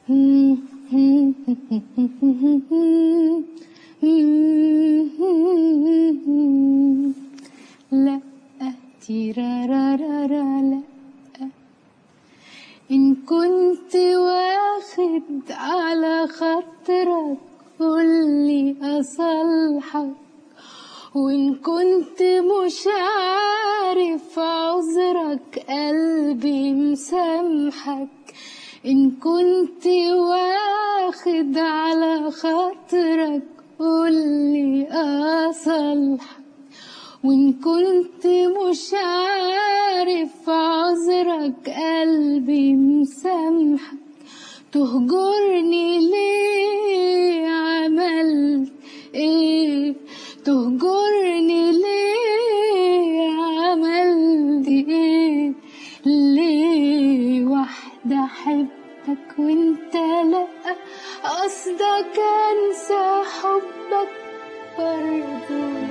لا تيرارارارا لا إن كنت واخد على خاطرك قولي أصلحك وإن كنت مش عارف عذرك قلبي مسامحك إن كنت واخد على خاطرك قولي أصلحك وإن كنت مش عارف عذرك قلبي مسامحك تهجرني ليه عملت ايه تهجرني ليه عملت ايه ليه واحدة احبك وانت لا قصدك انسى حبك برضو